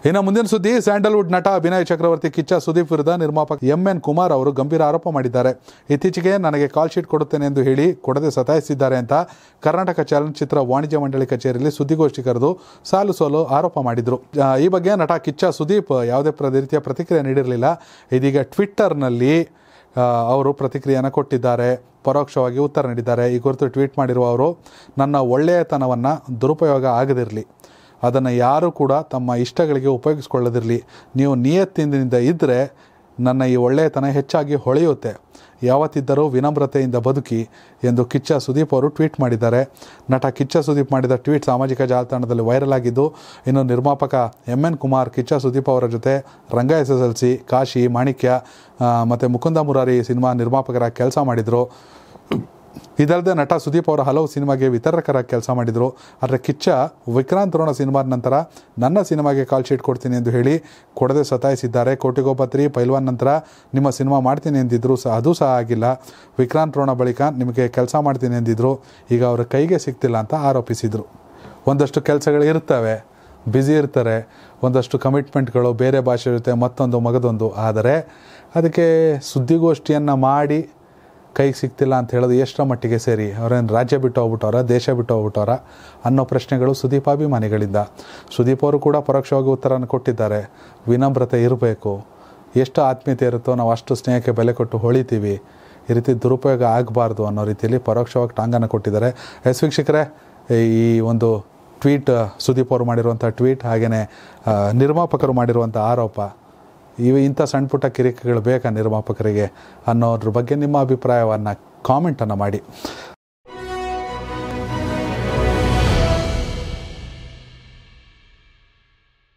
ಇನ್ನು ಮುಂದಿನ ಸುದ್ದಿ ಸ್ಯಾಂಡಲ್ವುಡ್ ನಟ ಅಭಿನಯ್ ಚಕ್ರವರ್ತಿ ಕಿಚ್ಚ ಸುದೀಪ್ ವಿರುದ್ಧ ನಿರ್ಮಾಪಕ ಎಂ ಎನ್ ಕುಮಾರ್ ಅವರು ಗಂಭೀರ ಆರೋಪ ಮಾಡಿದ್ದಾರೆ ಇತ್ತೀಚೆಗೆ ನನಗೆ ಕಾಲ್ ಶೀಟ್ ಕೊಡುತ್ತೇನೆ ಎಂದು ಹೇಳಿ ಕೊಡದೆ ಸತಾಯಿಸಿದ್ದಾರೆ ಅಂತ ಕರ್ನಾಟಕ ಚಲನಚಿತ್ರ ವಾಣಿಜ್ಯ ಮಂಡಳಿ ಕಚೇರಿಯಲ್ಲಿ ಸುದ್ದಿಗೋಷ್ಠಿ ಕರೆದು ಸಾಲು ಸೋಲು ಆರೋಪ ಮಾಡಿದರು ಆ, ಈ ಬಗ್ಗೆ ನಟ ಕಿಚ್ಚ ಸುದೀಪ್ ಯಾವುದೇ ಪ್ರ ರೀತಿಯ ಪ್ರತಿಕ್ರಿಯೆ ನೀಡಿರಲಿಲ್ಲ ಇದೀಗ ಟ್ವಿಟ್ಟರ್ನಲ್ಲಿ ಆ, ಅವರು ಪ್ರತಿಕ್ರಿಯೆಯನ್ನು ಕೊಟ್ಟಿದ್ದಾರೆ ಪರೋಕ್ಷವಾಗಿ ಉತ್ತರ ನೀಡಿದ್ದಾರೆ ಈ ಕುರಿತು ಟ್ವೀಟ್ ಮಾಡಿರುವ ಅವರು ನನ್ನ ಒಳ್ಳೆಯತನವನ್ನು ದುರುಪಯೋಗ ಆಗದಿರಲಿ ಅದನ್ನು ಯಾರೂ ಕೂಡ ತಮ್ಮ ಇಷ್ಟಗಳಿಗೆ ಉಪಯೋಗಿಸ್ಕೊಳ್ಳದಿರಲಿ ನೀವು ನಿಯತ್ತಿನಿಂದ ಇದ್ದರೆ ನನ್ನ ಈ ಒಳ್ಳೆಯತನ ಹೆಚ್ಚಾಗಿ ಹೊಳೆಯುತ್ತೆ ಯಾವತ್ತಿದ್ದರೂ ವಿನಮ್ರತೆಯಿಂದ ಬದುಕಿ ಎಂದು ಕಿಚ್ಚ ಸುದೀಪ್ ಅವರು ಟ್ವೀಟ್ ಮಾಡಿದ್ದಾರೆ ನಟ ಕಿಚ್ಚ ಸುದೀಪ್ ಮಾಡಿದ ಟ್ವೀಟ್ ಸಾಮಾಜಿಕ ಜಾಲತಾಣದಲ್ಲಿ ವೈರಲ್ ಆಗಿದ್ದು ಇನ್ನು ನಿರ್ಮಾಪಕ ಎಂ ಎನ್ ಕುಮಾರ್ ಕಿಚ್ಚ ಸುದೀಪ್ ಅವರ ಜೊತೆ Ranga S S L C Kashi Manikya ಮತ್ತು ಮುಕುಂದ ಮುರಾರಿ ಸಿನಿಮಾ ನಿರ್ಮಾಪಕರಾಗಿ ಕೆಲಸ ಮಾಡಿದರು ಇದಲ್ಲದೆ ನಟ ಸುದೀಪ್ ಅವರ ಹಲವು ಸಿನಿಮಾಗೆ ವಿತರಕರಾಗಿ ಕೆಲಸ ಮಾಡಿದರು ಆದರೆ ಕಿಚ್ಚ ವಿಕ್ರಾಂತ್ ರೋಣ ಸಿನಿಮಾದ ನಂತರ ನನ್ನ ಸಿನಿಮಾಗೆ ಕಾಲ್ ಶೀಟ್ ಕೊಡ್ತೀನಿ ಎಂದು ಹೇಳಿ ಕೊಡದೆ ಸತಾಯಿಸಿದ್ದಾರೆ ಕೋಟಿಗೋಪತ್ರಿ ಪೈಲ್ವಾನ್ ನಂತರ ನಿಮ್ಮ ಸಿನಿಮಾ ಮಾಡ್ತೀನಿ ಎಂದಿದ್ರು ಸಹ ಅದು ಸಹ ಆಗಿಲ್ಲ ವಿಕ್ರಾಂತ್ ರೋಣ ಬಳಿಕ ನಿಮಗೆ ಕೆಲಸ ಮಾಡ್ತೀನಿ ಎಂದಿದ್ರು ಈಗ ಅವರ ಕೈಗೆ ಸಿಗ್ತಿಲ್ಲ ಅಂತ ಆರೋಪಿಸಿದರು ಒಂದಷ್ಟು ಕೆಲಸಗಳು ಇರ್ತವೆ ಬ್ಯುಸಿ ಇರ್ತಾರೆ ಒಂದಷ್ಟು ಕಮಿಟ್ಮೆಂಟ್ಗಳು ಬೇರೆ ಭಾಷೆ ಜೊತೆ ಮತ್ತೊಂದು ಮಗದೊಂದು ಆದರೆ ಅದಕ್ಕೆ ಸುದ್ದಿಗೋಷ್ಠಿಯನ್ನು ಮಾಡಿ ಕೈಗೆ ಸಿಗ್ತಿಲ್ಲ ಅಂತ ಹೇಳೋದು ಎಷ್ಟರ ಮಟ್ಟಿಗೆ ಸೇರಿ ಅವ್ರೇನು ರಾಜ್ಯ ಬಿಟ್ಟು ಹೋಗ್ಬಿಟ್ಟವ್ರ ದೇಶ ಬಿಟ್ಟು ಹೋಗ್ಬಿಟ್ಟವ್ರ ಅನ್ನೋ ಪ್ರಶ್ನೆಗಳು ಸುದೀಪ್ ಅಭಿಮಾನಿಗಳಿಂದ ಸುದೀಪ್ ಅವರು ಕೂಡ ಪರೋಕ್ಷವಾಗಿ ಉತ್ತರವನ್ನು ಕೊಟ್ಟಿದ್ದಾರೆ ವಿನಮ್ರತೆ ಇರಬೇಕು ಎಷ್ಟು ಆತ್ಮೀಯತೆ ಇರುತ್ತೋ ನಾವು ಅಷ್ಟು ಸ್ನೇಹಕ್ಕೆ ಬೆಲೆ ಕೊಟ್ಟು ಹೊಳಿತೀವಿ ಈ ರೀತಿ ದುರುಪಯೋಗ ಆಗಬಾರ್ದು ಅನ್ನೋ ರೀತಿಯಲ್ಲಿ ಪರೋಕ್ಷವಾಗಿ ಟಾಂಗನ್ನು ಕೊಟ್ಟಿದ್ದಾರೆ ಎಸ್ ವೀಕ್ಷಕರೇ ಈ ಒಂದು ಟ್ವೀಟ್ ಸುದೀಪ್ ಅವರು ಮಾಡಿರುವಂಥ ಟ್ವೀಟ್ ಹಾಗೆಯೇ ಆ, ನಿರ್ಮಾಪಕರು ಮಾಡಿರುವಂಥ ಆರೋಪ ಇವು ಇಂಥ ಸಣ್ಣ ಪುಟ್ಟ ಕಿರಿಕಿಗಳು ಬೇಕಾ ನಿರ್ಮಾಪಕರಿಗೆ ಅನ್ನೋದ್ರ ಬಗ್ಗೆ ನಿಮ್ಮ ಅಭಿಪ್ರಾಯವನ್ನು ಕಾಮೆಂಟನ್ನು ಮಾಡಿ